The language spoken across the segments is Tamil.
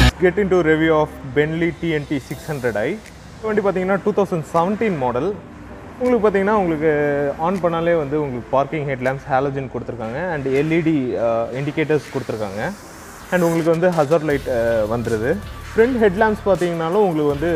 Let's get into review of Benelli T N T six hundred I வண்டி பார்த்தீங்கன்னா டூ தௌசண்ட் செவன்டீன் மாடல் உங்களுக்கு பார்த்தீங்கன்னா உங்களுக்கு ஆன் பண்ணாலே வந்து உங்களுக்கு பார்க்கிங் ஹெட் லேம்ப்ஸ் ஹாலோஜன் கொடுத்துருக்காங்க அண்ட் எல்இடி இண்டிகேட்டர்ஸ் கொடுத்துருக்காங்க அண்ட் உங்களுக்கு வந்து ஹசர் லைட் வந்துடுது ஃப்ரண்ட் ஹெட் லேம்ப்ஸ் பார்த்தீங்கன்னாலும் உங்களுக்கு வந்து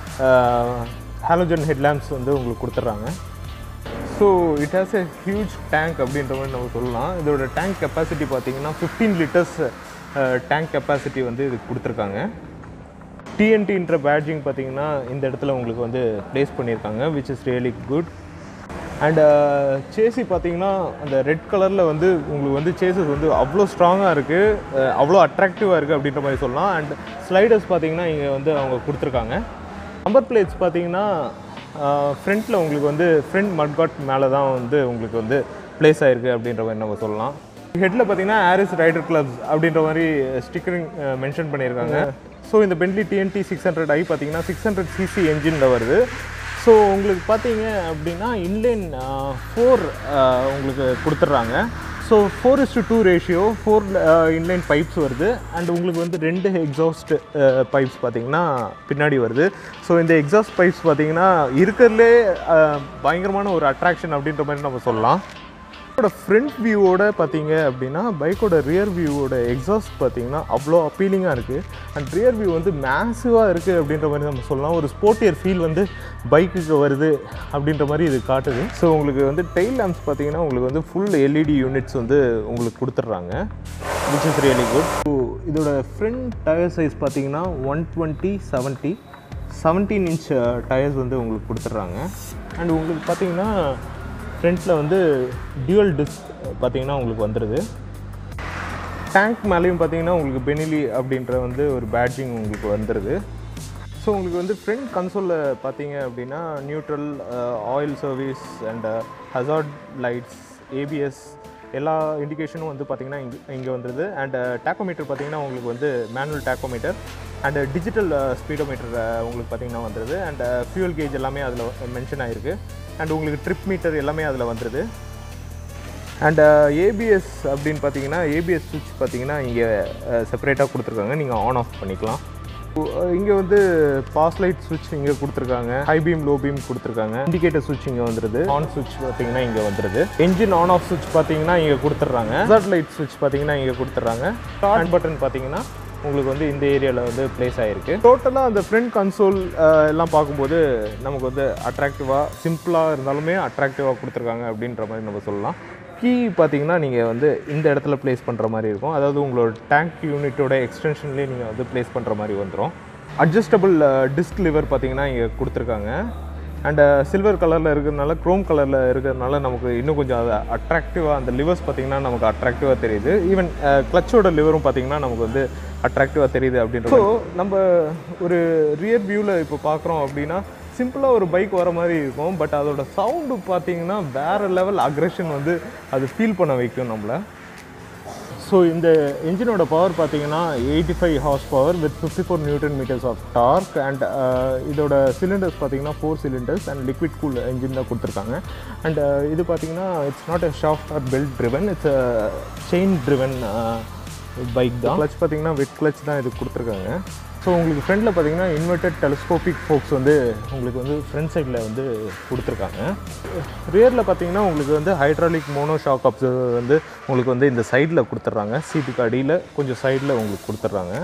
ஹாலோஜன் ஹெட் லேம்ப்ஸ் வந்து உங்களுக்கு கொடுத்துட்றாங்க so it has a huge tank அப்படின்ற மாதிரி நம்ம சொல்லலாம் இதோட டேங்க் கெப்பாசிட்டி பார்த்தீங்கன்னா ஃபிஃப்டீன் லிட்டர்ஸ் டேங்க் கெப்பாசிட்டி வந்து இதுக்கு கொடுத்துருக்காங்க டிஎன்டின்ற பேட்ஜிங் பார்த்தீங்கன்னா இந்த இடத்துல உங்களுக்கு வந்து ப்ளேஸ் பண்ணியிருக்காங்க which is really good and chassis பார்த்தீங்கன்னா அந்த ரெட் கலரில் வந்து உங்களுக்கு வந்து சேசஸ் வந்து அவ்வளோ ஸ்ட்ராங்காக இருக்குது அவ்வளோ அட்ராக்டிவாக இருக்குது அப்படின்ற மாதிரி சொல்லலாம் அண்ட் ஸ்லைடர்ஸ் பார்த்தீங்கன்னா இங்கே வந்து அவங்க கொடுத்துருக்காங்க நம்பர் பிளேட்ஸ் பார்த்தீங்கன்னா ஃப்ரண்ட்டில் உங்களுக்கு வந்து ஃப்ரண்ட் மட்காட் மேலே தான் வந்து உங்களுக்கு வந்து ப்ளேஸ் ஆயிருக்கு அப்படின்ற மாதிரி நம்ம சொல்லலாம் ஹெட்டில் பார்த்தீங்கன்னா ஆரிஸ் ரைடர் கிளப்ஸ் அப்படின்ற மாதிரி ஸ்டிக்கரிங் மென்ஷன் பண்ணியிருக்காங்க ஸோ இந்த Benelli TNT six hundred I பார்த்தீங்கன்னா சிக்ஸ் ஹண்ட்ரட் சிசி என்ஜினில் வருது ஸோ உங்களுக்கு பார்த்தீங்க அப்படின்னா இன்லைன் ஃபோர் உங்களுக்கு கொடுத்துட்றாங்க so four is to two ratio four inline pipes வருது அண்ட் உங்களுக்கு வந்து ரெண்டு எக்ஸாஸ்ட் பைப்ஸ் பார்த்தீங்கன்னா பின்னாடி வருது ஸோ இந்த எக்ஸாஸ்ட் பைப்ஸ் பார்த்தீங்கன்னா இருக்கிறதுலே பயங்கரமான ஒரு அட்ராக்ஷன் அப்படின்ற மாதிரி நம்ம சொல்லலாம் பைக்கோட ஃப்ரண்ட் வியூவோட பார்த்தீங்க அப்படின்னா பைக்கோட ரியர் வியூவோட எக்ஸாஸ்ட் பார்த்தீங்கன்னா அவ்வளோ அப்பீலிங்காக இருக்குது அண்ட் ரியர் வியூ வந்து மேசிவாக இருக்குது அப்படின்ற மாதிரி நம்ம சொல்லலாம் ஒரு ஸ்போர்ட்டியர் ஃபீல் வந்து பைக்குக்கு வருது அப்படின்ற மாதிரி இது காட்டுது ஸோ உங்களுக்கு வந்து டெயில் லேம்ப்ஸ் பார்த்தீங்கன்னா உங்களுக்கு வந்து ஃபுல் எல்இடி யூனிட்ஸ் வந்து உங்களுக்கு கொடுத்துட்றாங்க which is really good so இதோட ஃப்ரண்ட் டயர் சைஸ் பார்த்தீங்கன்னா one twenty seventy seventeen inch tyres வந்து உங்களுக்கு கொடுத்துட்றாங்க அண்ட் உங்களுக்கு பார்த்தீங்கன்னா ஃப்ரண்ட்டில் வந்து டியூவல் டிஸ்க் பார்த்தீங்கன்னா உங்களுக்கு வந்துடுது டேங்க் மேலேயும் பார்த்தீங்கன்னா உங்களுக்கு பெனிலி அப்படின்ற வந்து ஒரு பேட்ஜிங் உங்களுக்கு வந்துடுது ஸோ உங்களுக்கு வந்து ஃப்ரண்ட் கன்சோலில் பார்த்தீங்க அப்படின்னா neutral oil service and hazard lights ABS எல்லா இண்டிகேஷனும் வந்து பார்த்தீங்கன்னா இங்கே இங்கே வந்துடுது அண்ட் டேக்கோமீட்டர் பார்த்தீங்கன்னா உங்களுக்கு வந்து manual tachometer and digital speedometer உங்களுக்கு பார்த்தீங்கன்னா வந்துடுது அண்ட் ஃபியூல் கேஜ் எல்லாமே அதில் மென்ஷன் ஆகிருக்கு அண்ட் உங்களுக்கு ட்ரிப் மீட்டர் எல்லாமே அதில் வந்துடுது அண்ட் ஏபிஎஸ் அப்படின்னு பார்த்தீங்கன்னா ஏபிஎஸ் சுவிட்ச் பார்த்தீங்கன்னா இங்கே செப்பரேட்டாக கொடுத்துருக்காங்க நீங்கள் ஆன் ஆஃப் பண்ணிக்கலாம் இங்கே வந்து பாஸ் லைட் சுவிட்ச் இங்கே கொடுத்துருக்காங்க ஹை பீம் லோ பீம் கொடுத்துருக்காங்க இண்டிகேட்டர் சுவிட்ச் இங்கே வந்துருது ஆன் சுவிட்ச் பார்த்தீங்கன்னா இங்கே வந்துருது என்ஜின் ஆன் ஆஃப் சுவிட்ச் பார்த்தீங்கன்னா இங்கே கொடுத்துட்றாங்க ஹசார்ட் லைட் சுவிட்ச் பார்த்தீங்கன்னா இங்கே கொடுத்துட்றாங்க ஸ்டார்ட் பட்டன் பார்த்தீங்கன்னா உங்களுக்கு வந்து இந்த ஏரியாவில் வந்து ப்ளேஸ் ஆகிருக்கு டோட்டலாக அந்த ஃப்ரண்ட் கன்சோல் எல்லாம் பார்க்கும்போது நமக்கு வந்து அட்ராக்டிவாக சிம்பிளாக இருந்தாலுமே அட்ராக்டிவாக கொடுத்துருக்காங்க அப்படின்ற மாதிரி நம்ம சொல்லலாம் கீ பார்த்தீங்கன்னா நீங்கள் வந்து இந்த இடத்துல ப்ளேஸ் பண்ணுற மாதிரி இருக்கும் அதாவது உங்களோட டேங்க் யூனிட்டோட எக்ஸ்டென்ஷன்லேயே நீங்கள் வந்து ப்ளேஸ் பண்ணுற மாதிரி வந்துடும் அட்ஜஸ்டபிள் டிஸ்க் லிவர் பார்த்தீங்கன்னா இங்கே கொடுத்துருக்காங்க அண்ட் சில்வர் கலரில் இருக்கிறதுனால க்ரோம் கலரில் இருக்கிறதுனால நமக்கு இன்னும் கொஞ்சம் அது அட்ராக்டிவாக அந்த லிவர்ஸ் பார்த்திங்கன்னா நமக்கு அட்ராக்டிவாக தெரியுது ஈவன் கிளச்சோட லிவரும் பார்த்திங்கன்னா நமக்கு வந்து அட்ராக்டிவாக தெரியுது அப்படின்ற ஸோ நம்ம ஒரு ரியர் வியூவில் இப்போ பார்க்குறோம் அப்படின்னா சிம்பிளாக ஒரு பைக் வர மாதிரி இருக்கும் பட் அதோட சவுண்டு பார்த்தீங்கன்னா வேறு லெவல் அக்ரெஷன் வந்து அது ஃபீல் பண்ண வைக்கும் நம்மளை ஸோ இந்த இன்ஜினோட பவர் பார்த்தீங்கன்னா eighty five horsepower with fifty four newton metres of torque and இதோட சிலிண்டர்ஸ் பார்த்தீங்கன்னா four cylinders and liquid cool engine தான் கொடுத்துருக்காங்க அண்ட் இது பார்த்தீங்கன்னா it's not a shaft or belt driven it's chain driven bike தான் கிளச் பார்த்தீங்கன்னா வெட் கிளச் தான் இது கொடுத்துருக்காங்க ஸோ உங்களுக்கு ஃப்ரண்டில் பார்த்தீங்கன்னா இன்வெர்டட் டெலிஸ்கோபிக் ஃபோக்ஸ் வந்து உங்களுக்கு வந்து ஃப்ரண்ட் சைடில் வந்து கொடுத்துருக்காங்க ரியரில் பார்த்தீங்கன்னா உங்களுக்கு வந்து ஹைட்ராலிக் மோனோ ஷாக் அப்சர்வர் வந்து உங்களுக்கு வந்து இந்த சைடில் கொடுத்துட்றாங்க சீட்டுக்கு அடியில் கொஞ்சம் சைடில் உங்களுக்கு கொடுத்துட்றாங்க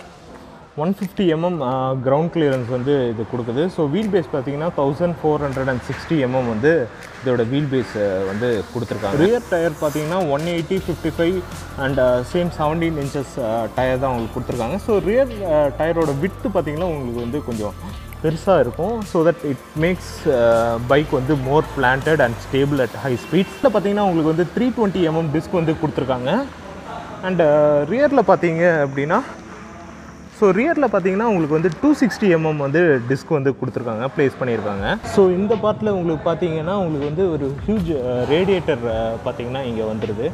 one fifty mm ground clearance வந்து இது கொடுக்குது ஸோ வீல் பேஸ் பார்த்தீங்கன்னா thousand four hundred and sixty mm வந்து இதோட வீல் பேஸ் வந்து கொடுத்துருக்காங்க ரியர் டயர் பார்த்தீங்கன்னா one eighty fifty five and same seventeen inches tyre தான் உங்களுக்கு கொடுத்துருக்காங்க ஸோ ரியர் டயரோட விட்டு பார்த்தீங்கன்னா உங்களுக்கு வந்து கொஞ்சம் பெருசாக இருக்கும் so that it makes bike வந்து more planted and stable at high ஸ்பீட்ஸில் பார்த்தீங்கன்னா உங்களுக்கு வந்து த்ரீ டுவெண்ட்டி எம்எம் டிஸ்க் வந்து கொடுத்துருக்காங்க அண்ட் ரியரில் பார்த்தீங்க அப்படின்னா ஸோ ரியரில் பார்த்தீங்கன்னா உங்களுக்கு வந்து டூ சிக்ஸ்டி எம்எம் வந்து டிஸ்க் வந்து கொடுத்துருக்காங்க ப்ளேஸ் பண்ணியிருக்காங்க ஸோ இந்த பார்ட்டில் உங்களுக்கு பார்த்தீங்கன்னா உங்களுக்கு வந்து ஒரு ஹியூஜ் ரேடியேட்டர் பார்த்தீங்கன்னா இங்கே வந்துடுது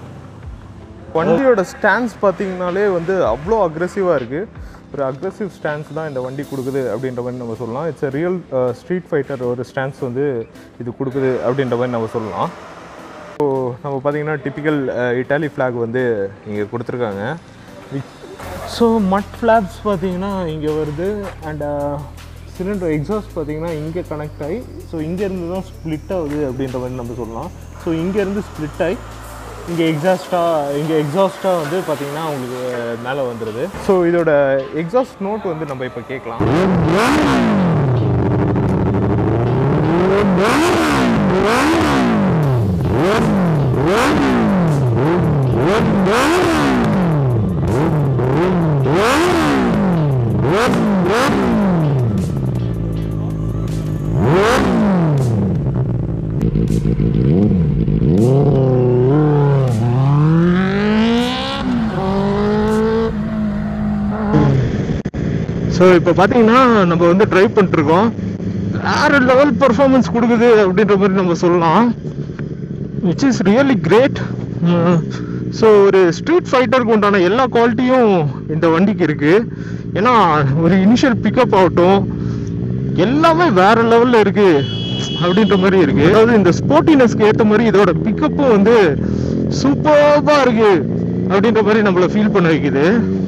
வண்டியோட ஸ்டாண்ட்ஸ் பார்த்தீங்கனாலே வந்து அவ்வளோ அக்ரெசிவாக இருக்குது ஒரு அக்ரெசிவ் ஸ்டாண்ட்ஸ் தான் இந்த வண்டி கொடுக்குது அப்படின்ற மாதிரி நம்ம சொல்லலாம் இட்ஸ் ரியல் ஸ்ட்ரீட் ஃபைட்டர் ஒரு ஸ்டாண்ட்ஸ் வந்து இது கொடுக்குது அப்படின்ற மாதிரி நம்ம சொல்லலாம் ஸோ நம்ம பார்த்தீங்கன்னா டிப்பிக்கல் இட்டாலி ஃப்ளாக் வந்து இங்கே கொடுத்துருக்காங்க ஸோ மட் ஃப்ளாப்ஸ் பார்த்தீங்கன்னா இங்கே வருது அண்ட் சிலிண்டர் எக்ஸாஸ்ட் பார்த்தீங்கன்னா இங்கே கனெக்ட் ஆகி ஸோ இங்கேருந்து தான் ஸ்ப்ளிட் ஆகுது அப்படின்ற மாதிரி நம்ம சொல்லலாம் ஸோ இங்கேருந்து ஸ்ப்ளிட் ஆகி இங்கே எக்ஸாஸ்ட்டாக இங்கே எக்ஸாஸ்ட்டாக வந்து பார்த்தீங்கன்னா உங்களுக்கு மேலே வந்துடுது ஸோ இதோட எக்ஸாஸ்ட் நோட் வந்து நம்ம இப்போ கேட்கலாம் ஸோ இப்போ பார்த்தீங்கன்னா நம்ம வந்து ட்ரைவ் பண்ணிட்டுருக்கோம் வேற லெவல் பர்ஃபார்மன்ஸ் கொடுக்குது அப்படின்ற மாதிரி நம்ம சொல்லலாம் which is really great so ஒரு ஸ்ட்ரீட் ஃபைட்டருக்கு உண்டான எல்லா குவாலிட்டியும் இந்த வண்டிக்கு இருக்கு ஏன்னா ஒரு இனிஷியல் பிக்கப் ஆகட்டும் எல்லாமே வேற லெவல்ல இருக்கு அப்படின்ற மாதிரி இருக்கு அதாவது இந்த ஸ்போர்ட்டினஸ்க்கு ஏற்ற மாதிரி இதோட பிக்கப்பும் வந்து சூப்பர்பா இருக்கு அப்படின்ற மாதிரி நம்மள ஃபீல் பண்ண வைக்குது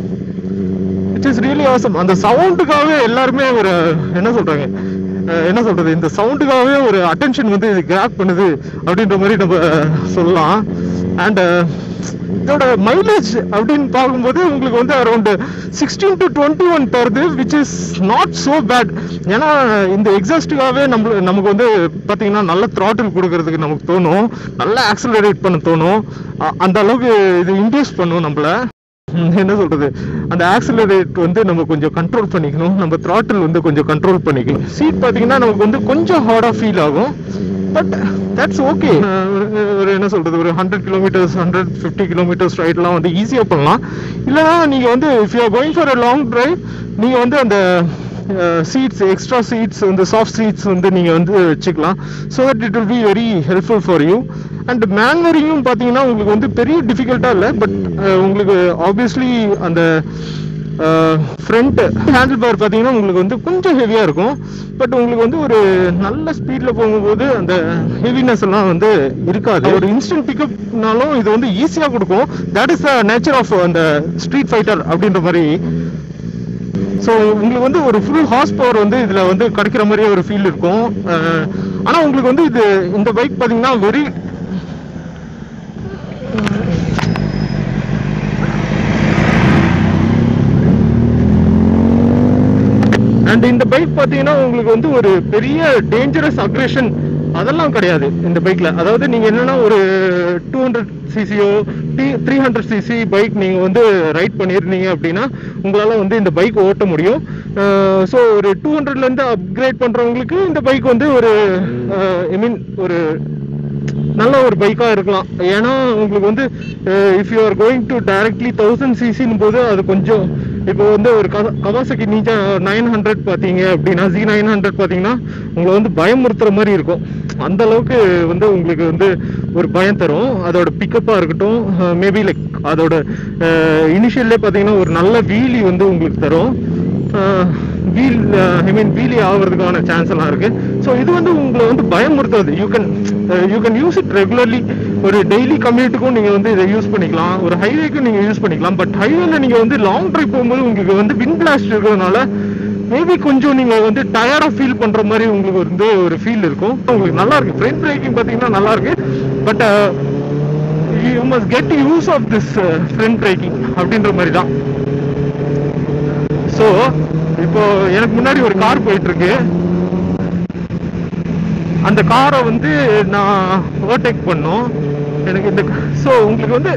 இட் இஸ் ரியலி ஆசம் அந்த சவுண்டுக்காகவே எல்லாருமே ஒரு என்ன சொல்றாங்க அஹ் என்ன சொல்றது இந்த சவுண்டுக்காகவே ஒரு அட்டென்ஷன் வந்து இது கிராப் பண்ணுது அப்படின்ற மாதிரி நம்ம சொல்லலாம் அண்ட் இதோட மைலேஜ் அப்படின்னு பார்க்கும்போது உங்களுக்கு வந்து around sixteen to twenty one தருது which is not so bad ஏன்னா இந்த எக்ஸாஸ்டுக்காகவே நம்ம நமக்கு வந்து பார்த்தீங்கன்னா நல்ல த்ராட்டில் கொடுக்கறதுக்கு நமக்கு தோணும் நல்லா ஆக்சலரேட் பண்ண தோணும் அ- அந்த அளவுக்கு இது இன்டியூஸ் பண்ணும் நம்மள ம், என்ன சொல்றது அந்த ஆக்சிலரேட் வந்து நம்ம கொஞ்சம் கண்ட்ரோல் பண்ணிக்கணும் நம்ம throttle வந்து கொஞ்சம் கண்ட்ரோல் பண்ணிக்கணும் சீட் பார்த்தீங்கன்னா நமக்கு வந்து கொஞ்சம் ஹார்டாக ஃபீல் ஆகும் பட் தட்ஸ் ஓகே ஒரு என்ன சொல்றது ஒரு hundred kilometres hundred fifty kilometres ரைட்லாம் வந்து ஈஸியாக பண்ணலாம் இல்லைனா நீங்கள் வந்து if you going for a long drive நீங்கள் வந்து அந்த சீட்ஸ் எக்ஸ்ட்ரா சீட்ஸ் வந்து சாஃப்ட் சீட்ஸ் வந்து நீங்கள் வந்து வச்சுக்கலாம் so that it will be very helpful for you and மேன்வரிங்கும் பார்த்தீங்கன்னா உங்களுக்கு வந்து பெரிய டிஃபிகல்ட்டாக இல்லை பட் உங்களுக்கு ஆப்வியஸ்லி அந்த ஃப்ரண்ட் ஹேண்டில் பார் பார்த்தீங்கன்னா உங்களுக்கு வந்து கொஞ்சம் ஹெவியாக இருக்கும் பட் உங்களுக்கு வந்து ஒரு நல்ல ஸ்பீடில் போகும்போது அந்த ஹெவினஸ் எல்லாம் வந்து இருக்காது ஒரு இன்ஸ்டன்ட் பிக்கப்னாலும் இது வந்து ஈஸியாக கொடுக்கும் that is the nature of அந்த ஸ்ட்ரீட் ஃபைட்டர் அப்படின்ற மாதிரி ஸோ உங்களுக்கு வந்து ஒரு ஃபுல் ஹார்ஸ் பவர் வந்து இதில் வந்து கிடைக்கிற மாதிரியே ஒரு ஃபீல் இருக்கும் ஆனால் உங்களுக்கு வந்து இது இந்த பைக் பார்த்தீங்கன்னா வெரி அண்ட் இந்த பைக் பார்த்தீங்கன்னா உங்களுக்கு வந்து ஒரு பெரிய டேஞ்சரஸ் அக்ரேஷன் அதெல்லாம் கிடையாது இந்த பைக்ல அதாவது நீங்க என்னன்னா ஒரு டூ ஹண்ட்ரட் சிசியோ த்ரீ ஹண்ட்ரட் சிசி பைக் நீங்க வந்து ரைட் பண்ணியிருந்தீங்க அப்படின்னா உங்களால வந்து இந்த பைக் ஓட்ட முடியும் ஸோ ஒரு டூ ஹண்ட்ரட்ல இருந்து அப்கிரேட் பண்றவங்களுக்கு இந்த பைக் வந்து ஒரு ஐ மீன் ஒரு நல்ல ஒரு பைக்காக இருக்கலாம் ஏன்னா உங்களுக்கு வந்து if you are going to directly thousand சிசின் போது அது கொஞ்சம் இப்போ வந்து ஒரு கவாசக்கி நீச்சா நைன் ஹண்ட்ரட் பார்த்தீங்க அப்படின்னா ஜி நைன் ஹண்ட்ரட் பார்த்தீங்கன்னா உங்களை வந்து பயமுறுத்துற மாதிரி இருக்கும் அந்த அளவுக்கு வந்து உங்களுக்கு வந்து ஒரு பயம் தரும் அதோட பிக்கப்பாக இருக்கட்டும் மேபி லைக் அதோட இனிஷியல்லே பார்த்தீங்கன்னா ஒரு நல்ல வீலி வந்து உங்களுக்கு தரும் வீல் ஐ மீன் வீலி ஆகிறதுக்கான சான்ஸ் எல்லாம் இருக்கு ஸோ இது வந்து உங்களை வந்து பயமுறுத்தாது you can you can use it regularly ஒரு டெய்லி கம்யூட்டுக்கும் நீங்கள் வந்து இதை யூஸ் பண்ணிக்கலாம் ஒரு ஹைவேக்கும் நீங்கள் யூஸ் பண்ணிக்கலாம் பட் ஹைவேல நீங்கள் வந்து லாங் ட்ரைவ் போகும்போது உங்களுக்கு வந்து வின் பிளாஸ்ட் இருக்கிறதுனால மேபி கொஞ்சம் நீங்கள் வந்து டயர்டாக ஃபீல் பண்ணுற மாதிரி உங்களுக்கு வந்து ஒரு ஃபீல் இருக்கும் உங்களுக்கு நல்லா இருக்கு ஃப்ரண்ட் பிரேக்கிங் பார்த்தீங்கன்னா நல்லா இருக்கு but you must get use of this front braking அப்படின்ற மாதிரி தான் ஸோ இப்போ எனக்கு முன்னாடி ஒரு கார் போயிட்டு இருக்கு அந்த காரை வந்து நான் ஓவர்டேக் பண்ணோம் எனக்கு இந்த ஸோ உங்களுக்கு வந்து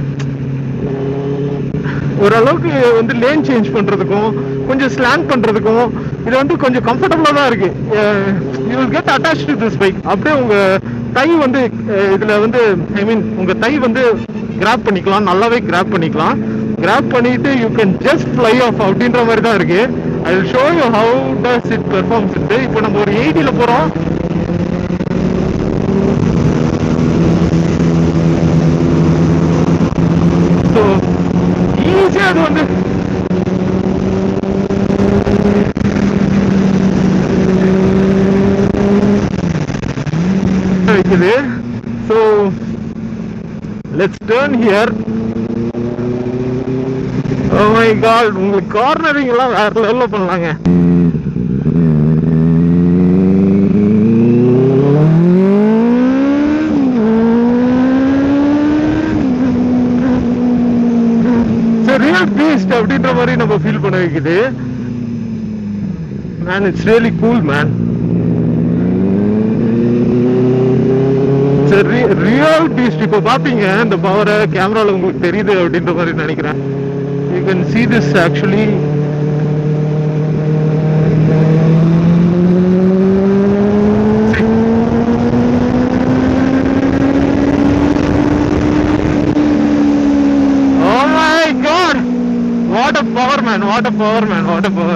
ஓரளவுக்கு வந்து லேன் சேஞ்ச் பண்றதுக்கும் கொஞ்சம் ஸ்லாங் பண்றதுக்கும் இது வந்து கொஞ்சம் கம்ஃபர்டபுளாக தான் இருக்கு you will get attach to this bike அப்படியே உங்க தை வந்து அஹ், இதுல வந்து ஐ மீன் உங்க தை வந்து கிராப் பண்ணிக்கலாம் நல்லாவே கிராப் பண்ணிக்கலாம் கிராப் பண்ணிட்டு you can just fly off அப்படின்ற மாதிரி தான் இருக்கு I will show you how does it performs it இப்போ நம்ம ஒரு எயிட்டியில் போறோம் ஸோ ஈஸியாக அது வந்து வைக்குது so let's turn here oh my god உங்களுக்கு கார்னரிங் எல்லாம் வேற லெவல்ல பண்ணலாங்க ரியல் பீஸ்ட் அப்படின்ற மாதிரி நம்ம ஃபீல் பண்ண வைக்குது man it's really cool man real beast இப்போ பாத்தீங்க இந்த பவரை கேமரால உங்களுக்கு தெரியுது அப்படின்ற மாதிரி நினைக்கிறேன் you can see this actually Oh my god! What a power man, what a power man, what a power.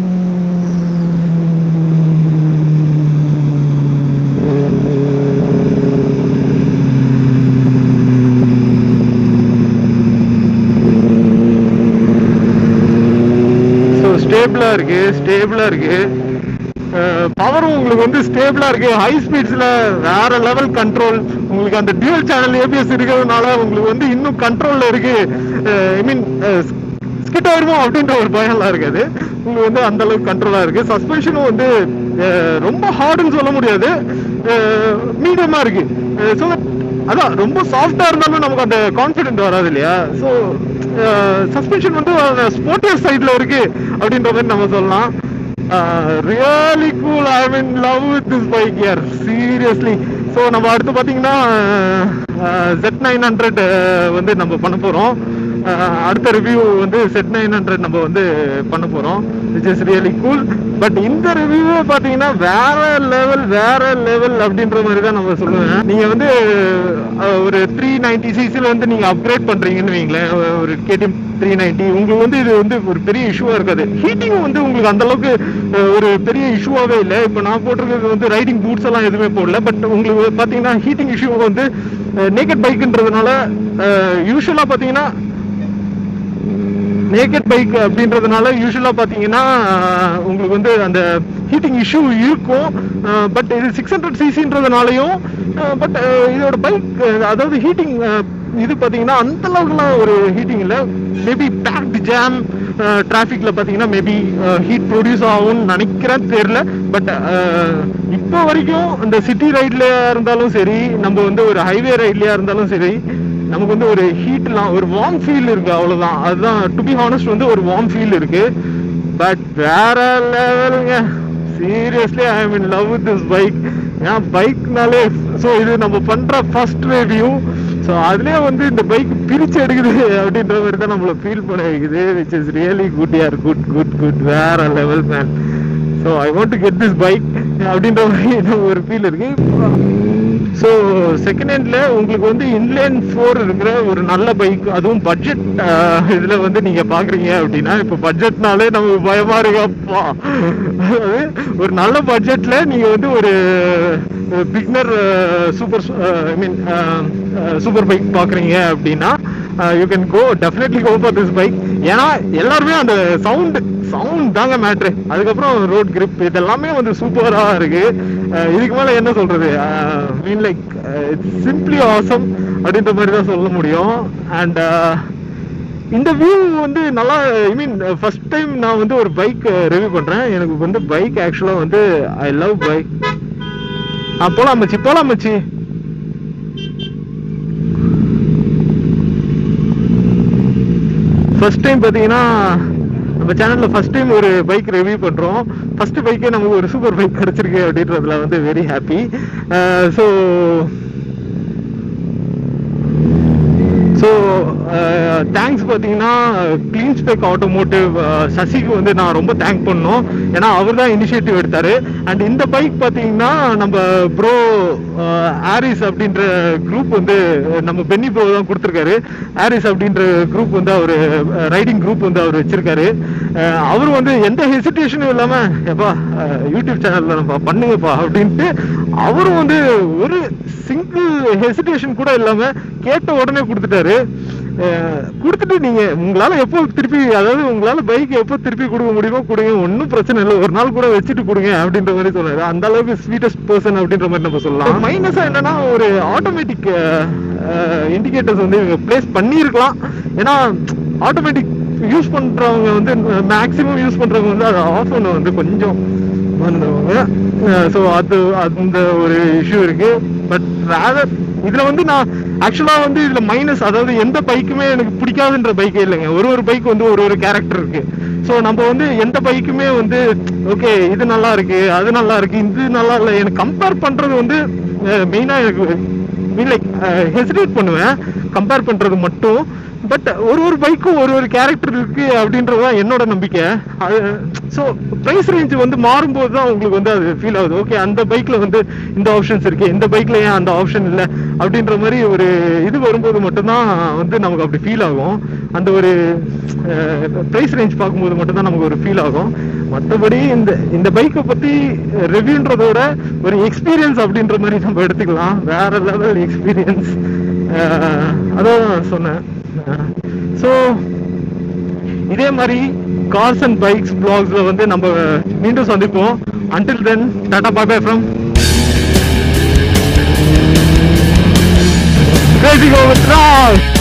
So ஸ்டேபிளாக இருக்கு ஸ்டேபிளாக இருக்கு பவரும் உங்களுக்கு வந்து ஸ்டேபிளா இருக்கு ஹை ஸ்பீட்ஸ்ல வேற லெவல் கண்ட்ரோல் உங்களுக்கு அந்த டியூல் சேனல் ஏபிஎஸ் இருக்கிறதுனால உங்களுக்கு வந்து இன்னும் கண்ட்ரோல்ல இருக்கு ஐ மீன் ஸ்கிட் ஆயிருமோ அப்படின்ற ஒரு பயம்லாம் இருக்காது உங்களுக்கு வந்து அந்த அளவுக்கு கண்ட்ரோலா இருக்கு சஸ்பென்ஷனும் வந்து அஹ், ரொம்ப ஹார்டுன்னு சொல்ல முடியாது மீடியமா இருக்கு ஸோ அதான் ரொம்ப சாஃப்டா இருந்தாலும் நமக்கு அந்த கான்ஃபிடென்ட் வராது இல்லையா ஸோ சஸ்பென்ஷன் வந்து ஸ்போர்ட்டியர் சைட்ல இருக்கு அப்படின்ற மாதிரி நம்ம சொல்லலாம் really cool I mean love with this bike year seriously so நம்ம அடுத்து பார்த்தீங்கன்னா செட் நைன் ஹண்ட்ரட் வந்து நம்ம பண்ண போகிறோம் அடுத்த ரிவ்யூ வந்து செட் நைன் ஹண்ட்ரட் நம்ம வந்து பண்ண போகிறோம் which is really cool but இந்த ரிவ்யூவே பார்த்தீங்கன்னா வேற லெவல் வேற லெவல் அப்படின்ற மாதிரி தான் நம்ம சொல்லுவேன் நீங்கள் வந்து அஹ், ஒரு த்ரீ நைன்டி சிசியில் வந்து நீங்கள் அப்கிரேட் பண்ணுறீங்கன்னு வைங்களேன் ஒரு கேடிஎம் த்ரீ நைன்டி உங்களுக்கு வந்து இது வந்து ஒரு பெரிய இஷ்யூவா இருக்காது ஹீட்டிங் வந்து உங்களுக்கு அந்த அளவுக்கு அஹ், ஒரு பெரிய இஷ்யூவாவே இல்லை இப்போ நான் போட்டிருக்கிறது வந்து ரைடிங் பூட்ஸ் எல்லாம் எதுவுமே போடல பட் உங்களுக்கு பார்த்தீங்கன்னா ஹீட்டிங் இஷ்யூ வந்து நேக்கட் பைக்குன்றதுனால யூஸ்வலாக பார்த்தீங்கன்னா நேக்கட் பைக் அப்படின்றதுனால யூஸ்வலாக பார்த்தீங்கன்னா அஹ், உங்களுக்கு வந்து அந்த ஹீட்டிங் இஷ்யூ இருக்கும் பட் இது சிக்ஸ் ஹண்ட்ரட் சிசின்றதுனாலையும் பட் இதோட பைக் அதாவது ஹீட்டிங் இது பார்த்தீங்கன்னா அந்த அளவுக்குலாம் ஒரு ஹீட்டிங் இல்லை மேபி பேக்டு ஜாம் டிராஃபிக்ல பார்த்தீங்கன்னா மேபி ஹீட் ப்ரொடியூஸ் ஆகும்னு நினைக்கிறேன் தெரியல பட் இப்போ வரைக்கும் இந்த சிட்டி ரைட்ல இருந்தாலும் சரி நம்ம வந்து ஒரு ஹைவே ரைட்லயா இருந்தாலும் சரி நமக்கு வந்து ஒரு ஹீட்லாம் ஒரு வார்ம் ஃபீல் இருக்கு அவ்வளவுதான் அதுதான் டு பி ஹானஸ்ட் வந்து ஒரு வார்ம் ஃபீல் இருக்கு பட் வேற லெவலுங்க seriously I am in love with this bike ஏன் பைக்னாலே ஸோ இது நம்ம பண்ற ஃபர்ஸ்ட் ரிவ்யூ ஸோ அதுலேயே வந்து இந்த பைக் பிரிச்சு எடுக்குது அப்படின்ற மாதிரி தான் நம்மள ஃபீல் பண்ண வைக்குது விச் இஸ் ரியலி குட் யார் குட் குட் குட் வேற level man so I want to get this bike அப்படின்ற மாதிரி ஒரு ஃபீல் இருக்கு ஸோ செகண்ட் ஹேண்ட்ல உங்களுக்கு வந்து இன்லேன் ஃபோர் இருக்கிற ஒரு நல்ல பைக் அதுவும் பட்ஜெட் இதுல வந்து நீங்க பாக்குறீங்க அப்படின்னா இப்போ பட்ஜெட்னாலே நமக்கு பயமா இருக்கப்பா அதாவது ஒரு நல்ல பட்ஜெட்ல நீங்க வந்து ஒரு beginner super I mean super bike பாக்குறீங்க அப்படின்னா you can go definitely go for this bike ஏன்னா எல்லாருமே அந்த சவுண்ட் சவுண்ட் தாங்க மேட்ரு அதுக்கப்புறம் ரோட் grip இதெல்லாமே வந்து சூப்பரா இருக்கு அஹ் இதுக்கு மேல என்ன சொல்றது mean like it's simply awesome அப்படின்ற மாதிரி தான் சொல்ல முடியும் அண்ட் இந்த வியூ வந்து நல்லா ஐ மீன் ஃபர்ஸ்ட் டைம் நான் வந்து ஒரு பைக் ரிவ்யூ பண்றேன் எனக்கு வந்து பைக் ஆக்சுவலா வந்து ஐ லவ் பைக் ஆ போலாம் மச்சி போலாம் மச்சி ஃபர்ஸ்ட் டைம் பார்த்தீங்கன்னா நம்ம சேனல்ல ஃபர்ஸ்ட் டைம் ஒரு பைக் ரிவ்யூ பண்றோம் ஃபர்ஸ்ட் பைக்கே நமக்கு ஒரு சூப்பர் பைக் கிடைச்சிருக்கு அப்படின்றதுல வந்து very happy so so thanks பார்த்தீங்கன்னா க்ளீன் ஸ்பெக் ஆட்டோமோட்டிவ் சசிக்கு வந்து நான் ரொம்ப தேங்க் பண்ணோம் ஏன்னா அவர் தான் இனிஷியேட்டிவ் எடுத்தாரு அண்ட் இந்த பைக் பார்த்தீங்கன்னா நம்ம ப்ரோ ஆரிஸ் அப்படின்ற குரூப் வந்து நம்ம பென்னி ப்ரோ தான் கொடுத்துருக்காரு ஆரிஸ் அப்படின்ற குரூப் வந்து அவர் ரைடிங் குரூப் வந்து அவர் வச்சிருக்காரு அஹ் அவர் வந்து எந்த ஹெசிடேஷனும் இல்லாம எப்பா அஹ் யூடியூப் சேனல்ல நம்ம பண்ணுங்கப்பா அப்படின்ட்டு அவரும் வந்து ஒரு சிங்கிள் ஹெசிடேஷன் கூட இல்லாம கேட்ட உடனே கொடுத்துட்டாரு அஹ் கொடுத்துட்டு நீங்க உங்களால எப்போ திருப்பி அதாவது உங்களால பைக் எப்போ திருப்பி கொடுக்க முடியுமோ கொடுங்க ஒன்றும் பிரச்சனை இல்லை ஒரு நாள் கூட வச்சுட்டு கொடுங்க அப்படின்ற மாதிரி சொன்னாரு அந்த அளவுக்கு ஸ்வீட்டஸ்ட் பர்சன் அப்படின்ற மாதிரி நம்ம சொல்லலாம் மைனஸா என்னன்னா ஒரு ஆட்டோமேட்டிக் இண்டிகேட்டர்ஸ் வந்து இவங்க பிளேஸ் பண்ணியிருக்கலாம் ஏன்னா ஆட்டோமேட்டிக் யூஸ் பண்றவங்க வந்து மேக்ஸிமம் யூஸ் பண்றவங்க வந்து அது ஆஃப் பண்ண வந்து கொஞ்சம் மறந்துடுவாங்க ஸோ அது அந்த ஒரு இஷ்யூ இருக்கு பட் ரேதர் இதுல வந்து நான் ஆக்சுவலா வந்து இதுல மைனஸ் அதாவது எந்த பைக்குமே எனக்கு பிடிக்காதுன்ற பைக்கே இல்லைங்க ஒரு ஒரு பைக் வந்து ஒரு ஒரு கேரக்டர் இருக்கு ஸோ நம்ம வந்து எந்த பைக்குமே வந்து ஓகே இது நல்லா இருக்கு அது நல்லா இருக்கு இது நல்லா இல்லை எனக்கு கம்பேர் பண்றது வந்து மெயினா எனக்கு மீன் லைக் ஹெசிடேட் பண்ணுவேன் கம்பேர் பண்றது மட்டும் பட் ஒரு ஒரு பைக்கும் ஒரு ஒரு கேரக்டர் இருக்கு அப்படின்றது தான் என்னோட நம்பிக்கை அது ஸோ ப்ரைஸ் ரேஞ்ச் வந்து மாறும்போது தான் உங்களுக்கு வந்து அது ஃபீல் ஆகுது ஓகே அந்த பைக்ல வந்து இந்த ஆப்ஷன்ஸ் இருக்கு இந்த பைக்ல ஏன் அந்த ஆப்ஷன் இல்லை அப்படின்ற மாதிரி ஒரு இது வரும்போது மட்டும்தான் வந்து நமக்கு அப்படி ஃபீல் ஆகும் அந்த ஒரு ப்ரைஸ் ரேஞ்ச் பார்க்கும்போது மட்டும்தான் நமக்கு ஒரு ஃபீல் ஆகும் மற்றபடி இந்த இந்த பைக்கை பத்தி ரிவ்யூன்றதோட ஒரு எக்ஸ்பீரியன்ஸ் அப்படின்ற மாதிரி நம்ம எடுத்துக்கலாம் வேற லெவல் எக்ஸ்பீரியன்ஸ் அதான் நான் சொன்னேன் ஸோ இதே மாதிரி கார்ஸ் அண்ட் பைக்ஸ் பிளாக்ஸ்ல வந்து நம்ம மீண்டும் சந்திப்போம் until then tata bye bye from Crazy Go with Raj!